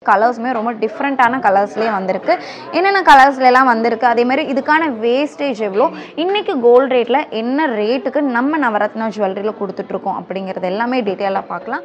கலர்ஸுமே ரொம்ப டிஃப்ரெண்ட்டான கலர்ஸ்லேயே வந்திருக்கு என்னென்ன கலர்ஸ்லாம் வந்திருக்கு அதே மாதிரி இதுக்கான வேஸ்டேஜ் எவ்வளோ இன்றைக்கி கோல்டு ரேட்டில் என்ன ரேட்டுக்கு நம்ம நவரத்னா ஜுவல்லரியில் கொடுத்துட்ருக்கோம் அப்படிங்கிறது எல்லாமே டீட்டெயிலாக பார்க்கலாம்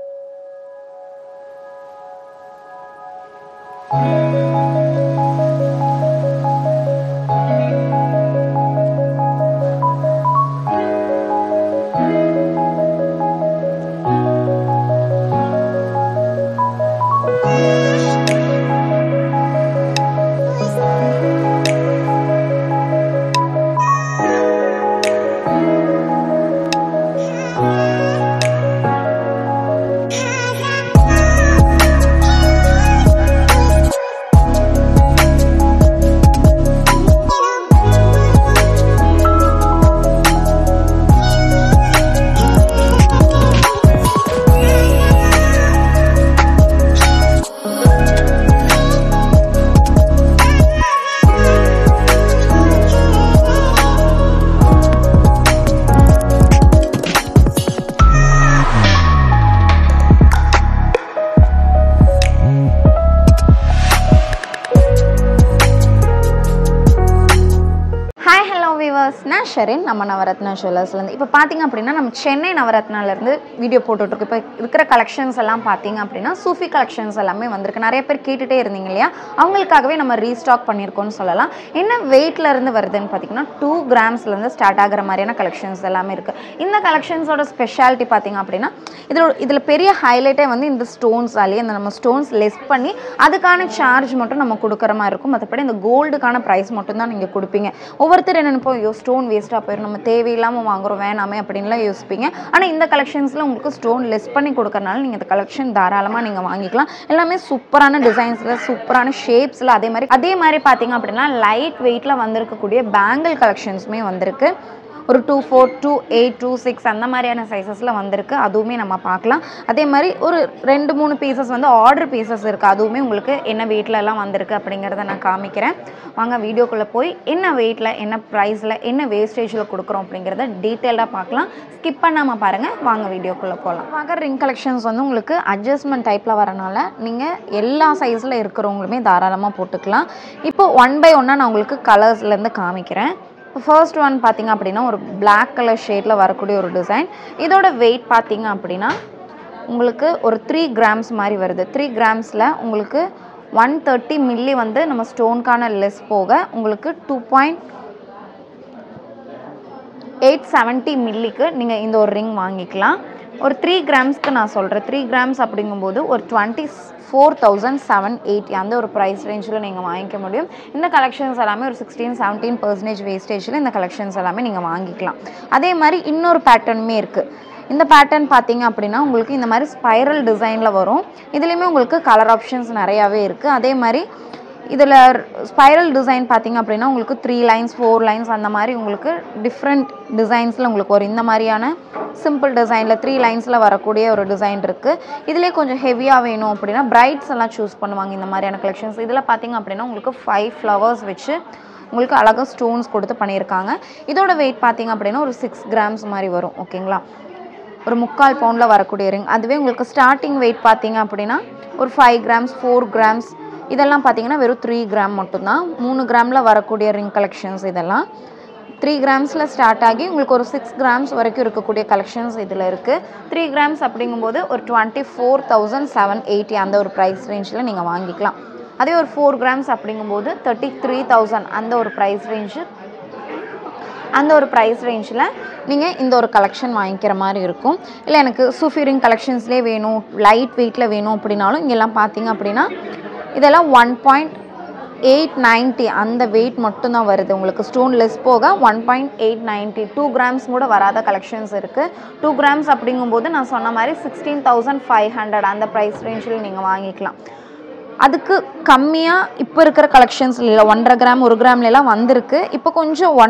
ஹாய் ஹலோ விவர்ஸ் நான் ஷெரின் நம்ம நவரத்னா ஜுவல்லர்ஸ்லேருந்து இப்போ பார்த்தீங்க அப்படின்னா நம்ம சென்னை நவரத்னாலேருந்து வீடியோ போட்டுட்ருக்கோம் இப்போ இருக்கிற கலெக்ஷன்ஸ் எல்லாம் பார்த்தீங்க அப்படின்னா சூஃபி கலெக்ஷன்ஸ் எல்லாமே வந்திருக்கு நிறைய பேர் கேட்டுகிட்டே இருந்தீங்க இல்லையா அவங்களுக்காகவே நம்ம ரீஸ்டாக் பண்ணியிருக்கோம்னு சொல்லலாம் என்ன வெயிட்ல இருந்து வருதுன்னு பார்த்தீங்கன்னா டூ கிராம்ஸ்லேருந்து ஸ்டார்ட் ஆகிற மாதிரியான கலெக்ஷன்ஸ் எல்லாமே இருக்குது இந்த கலெக்ஷன்ஸோட ஸ்பெஷாலிட்டி பார்த்தீங்க அப்படின்னா இதில் இதில் பெரிய ஹைலைட்டே வந்து இந்த ஸ்டோன்ஸாலேயே இந்த நம்ம ஸ்டோன்ஸ் லெஸ் பண்ணி அதுக்கான சார்ஜ் மட்டும் நம்ம கொடுக்குற மாதிரி இருக்கும் மற்றபடி இந்த கோல்டுக்கான ப்ரைஸ் மட்டும் தான் நீங்கள் கொடுப்பீங்க ஒவ்வொருத்தர் என்ன நினைப்போம் ஐயோ ஸ்டோன் வேஸ்ட்டாக போயிடும் நம்ம தேவையில்லாமல் வாங்குறோம் வேணாமே அப்படின்லாம் யோசிப்பீங்க ஆனால் இந்த கலெக்ஷன்ஸில் உங்களுக்கு ஸ்டோன் லெஸ் பண்ணி கொடுக்கறனால நீங்கள் இந்த கலெக்ஷன் தாராளமாக நீங்கள் வாங்கிக்கலாம் எல்லாமே சூப்பரான டிசைன்ஸில் சூப்பரான ஷேப்ஸில் அதே மாதிரி அதே மாதிரி பார்த்தீங்க அப்படின்னா லைட் வெயிட்டில் வந்திருக்கக்கூடிய பேங்கிள் கலெக்ஷன்ஸுமே வந்திருக்கு ஒரு two four two eight two six அந்த மாதிரியான சைஸஸில் வந்திருக்கு அதுவுமே நம்ம பார்க்கலாம் அதே மாதிரி ஒரு ரெண்டு மூணு பீசஸ் வந்து ஆர்டர் பீசஸ் இருக்குது அதுவுமே உங்களுக்கு என்ன வெயிட்ல எல்லாம் வந்திருக்கு அப்படிங்கிறத நான் காமிக்கிறேன் வாங்க வீடியோக்குள்ளே போய் என்ன வெயிட்டில் என்ன ப்ரைஸில் என்ன வேஸ்டேஜில் கொடுக்குறோம் அப்படிங்கிறத டீட்டெயிலாக பார்க்கலாம் ஸ்கிப் பண்ணாமல் பாருங்கள் வாங்க வீடியோக்குள்ளே போகலாம் வாங்க ரிங் கலெக்ஷன்ஸ் வந்து உங்களுக்கு அட்ஜஸ்ட்மெண்ட் டைப்பில் வரனால நீங்கள் எல்லா சைஸில் இருக்கிறவங்களுமே தாராளமாக போட்டுக்கலாம் இப்போ ஒன் பை ஒன்னாக நான் உங்களுக்கு கலர்ஸ்லேருந்து காமிக்கிறேன் ஃபர்ஸ்ட் ஒன் பார்த்தீங்க அப்படின்னா ஒரு Black கலர் ஷேடில் வரக்கூடிய ஒரு டிசைன் இதோட வெயிட் பார்த்தீங்க அப்படின்னா உங்களுக்கு ஒரு த்ரீ கிராம்ஸ் மாதிரி வருது த்ரீ கிராம்ஸில் உங்களுக்கு ஒன் தேர்ட்டி மில்லி வந்து நம்ம ஸ்டோனுக்கான லெஸ் போக உங்களுக்கு டூ பாயிண்ட் எயிட் செவன்ட்டி மில்லிக்கு நீங்கள் இந்த ஒரு ரிங் வாங்கிக்கலாம் ஒரு த்ரீ கிராம்ஸ்க்கு நான் சொல்கிறேன் த்ரீ கிராம்ஸ் அப்படிங்கும்போது ஒரு twenty four thousand seven eighty அந்த ஒரு ப்ரைஸ் ரேஞ்சில் நீங்கள் வாங்கிக்க முடியும் இந்த கலெக்ஷன்ஸ் எல்லாமே ஒரு சிக்ஸ்டீன் செவன்டீன் பர்சன்டேஜ் வேஸ்டேஜில் இந்த கலெக்ஷன்ஸ் எல்லாமே நீங்கள் வாங்கிக்கலாம் அதே மாதிரி இன்னொரு பேட்டர்னுமே இருக்குது இந்த பேட்டர்ன் பார்த்தீங்க அப்படின்னா உங்களுக்கு இந்த மாதிரி ஸ்பைரல் டிசைனில் வரும் இதுலேயுமே உங்களுக்கு கலர் ஆப்ஷன்ஸ் நிறையாவே இருக்குது அதே மாதிரி இதில் ஸ்பைரல் டிசைன் பார்த்தீங்க அப்படின்னா உங்களுக்கு த்ரீ லைன்ஸ் ஃபோர் லைன்ஸ் அந்த மாதிரி உங்களுக்கு டிஃப்ரெண்ட் டிசைன்ஸில் உங்களுக்கு ஒரு இந்த மாதிரியான சிம்பிள் டிசைனில் த்ரீ லைன்ஸில் வரக்கூடிய ஒரு டிசைன் இருக்குது இதிலே கொஞ்சம் ஹெவியாக வேணும் அப்படின்னா பிரைட்ஸ் எல்லாம் சூஸ் பண்ணுவாங்க இந்த மாதிரியான கலெக்ஷன்ஸ் இதில் பார்த்தீங்க அப்படின்னா உங்களுக்கு ஃபைவ் ஃப்ளவர்ஸ் வச்சு உங்களுக்கு அழகாக ஸ்டோன்ஸ் கொடுத்து பண்ணியிருக்காங்க இதோட வெயிட் பார்த்தீங்க அப்படின்னா ஒரு சிக்ஸ் கிராம்ஸ் மாதிரி வரும் ஓகேங்களா ஒரு முக்கால் பவுண்டில் வரக்கூடிய ரிங் அதுவே உங்களுக்கு ஸ்டார்டிங் வெயிட் பார்த்தீங்க அப்படின்னா ஒரு ஃபைவ் கிராம்ஸ் ஃபோர் கிராம்ஸ் இதெல்லாம் பார்த்தீங்கன்னா வெறும் த்ரீ கிராம் மட்டும்தான் மூணு கிராமில் வரக்கூடிய ரிங் கலெக்ஷன்ஸ் இதெல்லாம் த்ரீ கிராம்ஸில் ஸ்டார்ட் ஆகி உங்களுக்கு ஒரு சிக்ஸ் கிராம்ஸ் வரைக்கும் இருக்கக்கூடிய கலெக்ஷன்ஸ் இதில் இருக்குது த்ரீ கிராம்ஸ் அப்படிங்கும்போது ஒரு twenty four thousand seven eighty அந்த ஒரு ப்ரைஸ் ரேஞ்சில் நீங்கள் வாங்கிக்கலாம் அதே ஒரு ஃபோர் கிராம்ஸ் அப்படிங்கும்போது தேர்ட்டி த்ரீ தௌசண்ட் அந்த ஒரு ப்ரைஸ் ரேஞ்சு அந்த ஒரு ப்ரைஸ் ரேஞ்சில் நீங்கள் இந்த ஒரு கலெக்ஷன் வாங்கிக்கிற மாதிரி இருக்கும் இல்லை எனக்கு சூஃபிரிங் கலெக்ஷன்ஸ்லேயே வேணும் லைட் வெயிட்டில் வேணும் அப்படின்னாலும் இங்கெல்லாம் பார்த்தீங்க அப்படின்னா இதெல்லாம் ஒன் பாயிண்ட் எயிட் நைன்ட்டி அந்த வெயிட் மட்டும்தான் வருது உங்களுக்கு ஸ்டோன் லெஸ் போக one point eight ninety two grams கூட வராத கலெக்ஷன்ஸ் இருக்குது டூ கிராம்ஸ் அப்படிங்கும்போது நான் சொன்ன மாதிரி சிக்ஸ்டீன் தௌசண்ட் ஃபைவ் ஹண்ட்ரட் அந்த ப்ரைஸ் ரேஞ்சில் நீங்கள் வாங்கிக்கலாம் அதுக்கு கம்மியாக இப்போ இருக்கிற கலெக்ஷன்ஸ் இல்லை ஒன்றரை கிராம் ஒரு கிராம்ல எல்லாம் வந்திருக்கு இப்போ கொஞ்சம் ஒன்றரை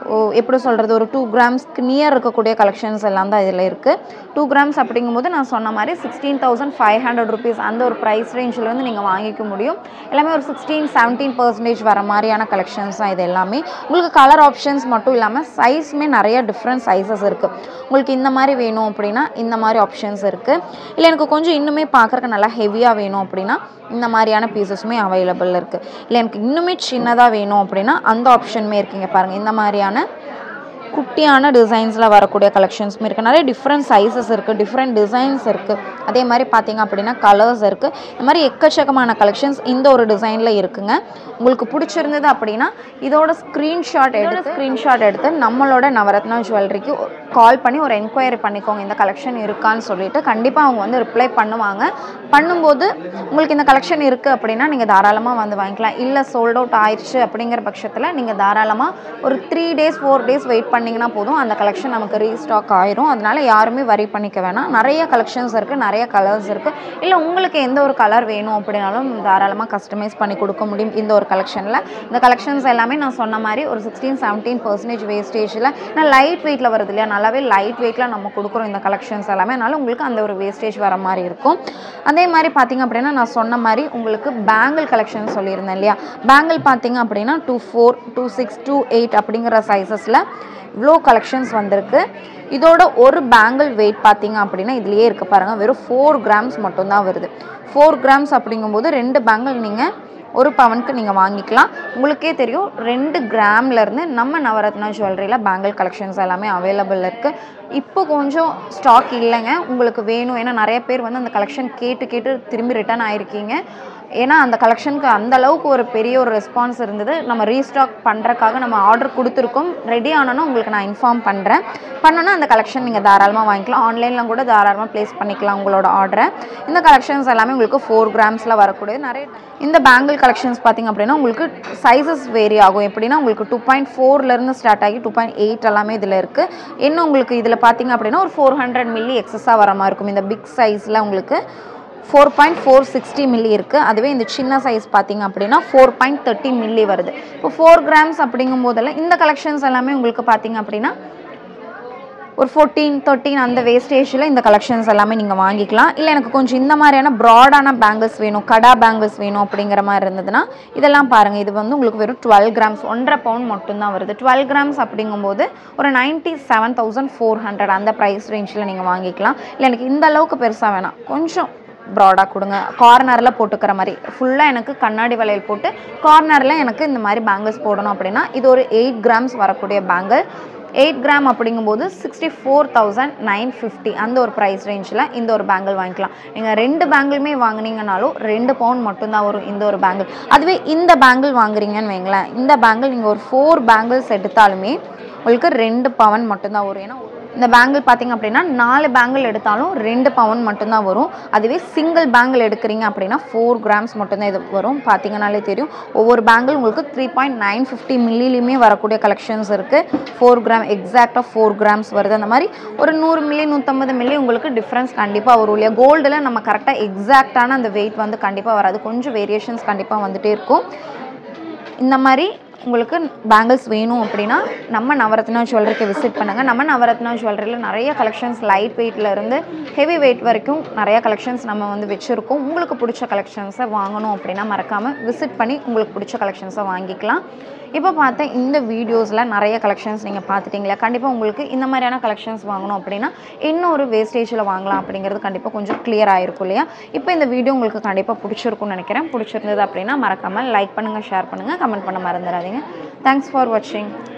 ஓ எப்படி சொல்கிறது ஒரு டூ கிராம்ஸ்க்கு நியர் இருக்கக்கூடிய கலெக்ஷன்ஸ் எல்லாம் தான் இதில் இருக்குது டூ கிராம்ஸ் அப்படிங்கும்போது நான் சொன்ன மாதிரி sixteen thousand five hundred rupees அந்த ஒரு ப்ரைஸ் ரேஞ்சில் வந்து நீங்கள் வாங்கிக்க முடியும் எல்லாமே ஒரு சிக்ஸ்டீன் செவன்டீன் பர்சன்டேஜ் வர மாதிரியான கலெக்ஷன்ஸ் தான் இது எல்லாமே உங்களுக்கு கலர் ஆப்ஷன்ஸ் மட்டும் இல்லாமல் சைஸுமே நிறைய டிஃப்ரெண்ட் சைஸஸ் இருக்குது உங்களுக்கு இந்த மாதிரி வேணும் அப்படின்னா இந்த மாதிரி ஆப்ஷன்ஸ் இருக்குது இல்லை எனக்கு கொஞ்சம் இன்னுமே பார்க்குறக்கு நல்லா ஹெவியாக வேணும் அப்படின்னா இந்த மாதிரியான பீசஸுமே அவைலபிள் இருக்குது இல்லை எனக்கு இன்னுமே சின்னதாக வேணும் அப்படின்னா அந்த ஆப்ஷனுமே இருக்குங்க பாருங்கள் இந்த மாதிரியான குட்டியான டிசைன்ஸில் வரக்கூடிய கலெக்ஷன்ஸுமே இருக்குது நிறைய டிஃப்ரெண்ட் சைஸஸ் இருக்குது டிஃப்ரெண்ட் டிசைன்ஸ் இருக்குது அதே மாதிரி பார்த்தீங்க அப்படின்னா கலர்ஸ் இருக்குது இந்த மாதிரி எக்கச்சக்கமான கலெக்ஷன்ஸ் இந்த ஒரு டிசைனில் இருக்குங்க உங்களுக்கு பிடிச்சிருந்தது அப்படின்னா இதோட ஸ்க்ரீன்ஷாட் எடுத்து ஸ்க்ரீன்ஷாட் எடுத்து நம்மளோட நவரத்னா ஜுவல்லரிக்கு கால் பண்ணி ஒரு என்கொயரி பண்ணிக்கோங்க இந்த கலெக்ஷன் இருக்கான்னு சொல்லிட்டு கண்டிப்பாக அவங்க வந்து ரிப்ளை பண்ணுவாங்க பண்ணும்போது உங்களுக்கு இந்த கலெக்ஷன் இருக்குது அப்படின்னா நீங்கள் தாராளமாக வந்து வாங்கிக்கலாம் இல்லை சோல்ட் அவுட் ஆயிடுச்சு அப்படிங்கிற பட்சத்தில் நீங்கள் தாராளமாக ஒரு three days four days wait பண்ணிங்கன்னா போதும் அந்த கலெக்ஷன் நமக்கு ரீஸ்டாக் ஆயிரும் அதனால யாருமே வரி பண்ணிக்க வேணாம் நிறைய கலெக்ஷன்ஸ் இருக்குது நிறைய கலர்ஸ் இருக்குது இல்லை உங்களுக்கு எந்த ஒரு கலர் வேணும் அப்படின்னாலும் தாராளமாக கஸ்டமைஸ் பண்ணி கொடுக்க முடியும் இந்த ஒரு கலெக்ஷனில் இந்த கலெக்ஷன்ஸ் எல்லாமே நான் சொன்ன மாதிரி ஒரு சிக்ஸ்டீன் செவன்டீன் பர்சன்டேஜ் வேஸ்டேஜில் நான் லைட் வெயிட்டில் வருது இல்லையா நல்லாவே லைட் வெயிட்டில் நம்ம கொடுக்குறோம் இந்த கலெக்ஷன்ஸ் எல்லாமே அதனால உங்களுக்கு அந்த ஒரு வேஸ்டேஜ் வர மாதிரி இருக்கும் அதே மாதிரி பார்த்தீங்க அப்படின்னா நான் சொன்ன மாதிரி உங்களுக்கு பேங்கிள் கலெக்ஷன் சொல்லியிருந்தேன் இல்லையா பேங்கிள் பார்த்தீங்க அப்படின்னா two four two six two eight அப்படிங்கிற சைஸஸில் இவ்வளோ கலெக்ஷன்ஸ் வந்திருக்கு இதோட ஒரு பேங்கிள் வெயிட் பார்த்தீங்க அப்படின்னா இதுலேயே இருக்குது பாருங்கள் வெறும் ஃபோர் கிராம்ஸ் மட்டும்தான் வருது ஃபோர் கிராம்ஸ் அப்படிங்கும்போது ரெண்டு பேங்கிள் நீங்கள் ஒரு பவனுக்கு நீங்கள் வாங்கிக்கலாம் உங்களுக்கே தெரியும் ரெண்டு கிராம்லேருந்து நம்ம நவரத்னா ஜுவல்லரியில் பேங்கிள் கலெக்ஷன்ஸ் எல்லாமே அவைலபிள் இருக்குது இப்போ கொஞ்சம் ஸ்டாக் இல்லைங்க உங்களுக்கு வேணும் ஏன்னா நிறைய பேர் வந்து அந்த கலெக்ஷன் கேட்டு கேட்டு திரும்பி ரிட்டர்ன் ஆயிருக்கீங்க ஏன்னா அந்த கலெக்ஷனுக்கு அந்த அளவுக்கு ஒரு பெரிய ஒரு ரெஸ்பான்ஸ் இருந்தது நம்ம ரீஸ்டாக் பண்ணுறக்காக நம்ம ஆர்டர் கொடுத்துருக்கோம் ரெடி ஆனோன்னா உங்களுக்கு நான் இன்ஃபார்ம் பண்ணுறேன் பண்ணோன்னா அந்த கலெக்ஷன் நீங்கள் தாராளமாக வாங்கிக்கலாம் ஆன்லைனில் கூட தாராளமாக ப்ளேஸ் பண்ணிக்கலாம் உங்களோட ஆர்டரை இந்த கலெக்ஷன்ஸ் எல்லாமே உங்களுக்கு ஃபோர் கிராம்ஸில் வரக்கூடிய நிறைய இந்த பேங்கிள் கலெக்ஷன்ஸ் பார்த்திங்க அப்படின்னா உங்களுக்கு சைஸஸ் வேரி ஆகும் எப்படின்னா உங்களுக்கு டூ பாயிண்ட் ஃபோர்லேருந்து ஸ்டார்ட் ஆகி டூ பாயிண்ட் எயிட் எல்லாமே இதில் இருக்குது இன்னும் உங்களுக்கு இதில் பார்த்தீங்க அப்படின்னா ஒரு ஃபோர் ஹண்ட்ரட் மில்லி எக்ஸஸாக வர மாதிரி இருக்கும் இந்த பிக் சைஸில் உங்களுக்கு four point four sixty milli இருக்குது அதுவே இந்த சின்ன சைஸ் பார்த்தீங்க அப்படின்னா ஃபோர் பாயிண்ட் தேர்ட்டி மில்லி வருது இப்போ ஃபோர் கிராம்ஸ் அப்படிங்கும் போதெல்லாம் இந்த கலெக்ஷன்ஸ் எல்லாமே உங்களுக்கு பார்த்தீங்க அப்படின்னா ஒரு ஃபோர்டீன் தேர்ட்டீன் அந்த வேஸ்டேஜில் இந்த கலெக்ஷன்ஸ் எல்லாமே நீங்கள் வாங்கிக்கலாம் இல்லை எனக்கு கொஞ்சம் இந்த மாதிரியான ப்ராடான பேங்கிள்ஸ் வேணும் கடா பேங்கிள்ஸ் வேணும் அப்படிங்கிற மாதிரி இருந்ததுன்னா இதெல்லாம் பாருங்கள் இது வந்து உங்களுக்கு வெறும் டுவெல் கிராம்ஸ் ஒன்றரை பவுண்ட் மட்டும்தான் வருது டுவெல் கிராம்ஸ் அப்படிங்கும்போது ஒரு ninety seven thousand four hundred அந்த ப்ரைஸ் ரேஞ்சில் நீங்கள் வாங்கிக்கலாம் இல்லை எனக்கு இந்த அளவுக்கு பெருசாக வேணாம் கொஞ்சம் ப்ராடாக கொடுங்க கார்னரில் போட்டுக்கிற மாதிரி ஃபுல்லாக எனக்கு கண்ணாடி வளையல் போட்டு கார்னரில் எனக்கு இந்த மாதிரி பேங்கிள்ஸ் போடணும் அப்படின்னா இது ஒரு எயிட் கிராம்ஸ் வரக்கூடிய பேங்கிள் எயிட் கிராம் அப்படிங்கும்போது sixty four thousand nine fifty அந்த ஒரு ப்ரைஸ் ரேஞ்சில் இந்த ஒரு பேங்கிள் வாங்கிக்கலாம் நீங்கள் ரெண்டு பேங்கிளுமே வாங்குனீங்கனாலும் ரெண்டு பவுண்ட் மட்டும்தான் வரும் இந்த ஒரு பேங்கிள் அதுவே இந்த பேங்கிள் வாங்குறீங்கன்னு வைங்களேன் இந்த பேங்கிள் நீங்கள் ஒரு ஃபோர் பேங்கிள்ஸ் எடுத்தாலுமே உங்களுக்கு ரெண்டு பவன் மட்டும்தான் வரும் ஏன்னா இந்த பேங்கிள் பார்த்தீங்க அப்படின்னா நாலு பேங்கிள் எடுத்தாலும் ரெண்டு பவுன் மட்டும்தான் வரும் அதுவே சிங்கிள் பேங்கிள் எடுக்கிறீங்க அப்படின்னா ஃபோர் கிராம்ஸ் மட்டும்தான் இது வரும் பார்த்தீங்கனாலே தெரியும் ஒவ்வொரு பேங்கிள் உங்களுக்கு த்ரீ பாயிண்ட் நைன் ஃபிஃப்டி மில்லிலையுமே வரக்கூடிய கலெக்ஷன்ஸ் இருக்குது ஃபோர் கிராம் எக்ஸாக்டாக ஃபோர் கிராம்ஸ் வருது அந்த மாதிரி ஒரு நூறு மில்லி நூற்றம்பது மில்லி உங்களுக்கு டிஃப்ரென்ஸ் கண்டிப்பாக வரும் இல்லையா கோல்டில் நம்ம கரெக்டாக எக்ஸாக்டான அந்த வெயிட் வந்து கண்டிப்பாக வராது கொஞ்சம் வேரியேஷன்ஸ் கண்டிப்பாக வந்துகிட்டே இருக்கும் இந்த மாதிரி உங்களுக்கு பேங்கிள்ஸ் வேணும் அப்படின்னா நம்ம நவரத்னா ஜுவல்லரிக்கு விசிட் பண்ணுங்கள் நம்ம நவரத்னா ஜுவல்லரியில் நிறைய கலெக்ஷன்ஸ் லைட் வெயிட்ல இருந்து ஹெவி வெயிட் வரைக்கும் நிறைய கலெக்ஷன்ஸ் நம்ம வந்து வச்சுருக்கோம் உங்களுக்கு பிடிச்ச கலெக்ஷன்ஸை வாங்கணும் அப்படின்னா மறக்காமல் விசிட் பண்ணி உங்களுக்கு பிடிச்ச கலெக்ஷன்ஸை வாங்கிக்கலாம் இப்போ பார்த்த இந்த வீடியோஸில் நிறைய கலெக்ஷன்ஸ் நீங்கள் பார்த்துட்டீங்களா கண்டிப்பாக உங்களுக்கு இந்த மாதிரியான கலெக்ஷன்ஸ் வாங்கணும் அப்படின்னா இன்னொரு வேஸ்டேஜில் வாங்கலாம் அப்படிங்கிறது கண்டிப்பாக கொஞ்சம் clear ஆயிருக்கும் இல்லையா இப்போ இந்த வீடியோ உங்களுக்கு கண்டிப்பாக பிடிச்சிருக்கும்னு நினைக்கிறேன் பிடிச்சிருந்தது அப்படின்னா மறக்காமல் லைக் பண்ணுங்கள் ஷேர் பண்ணுங்கள் கமெண்ட் பண்ண மறந்துடாதீங்க தேங்க்ஸ் ஃபார் வாட்சிங்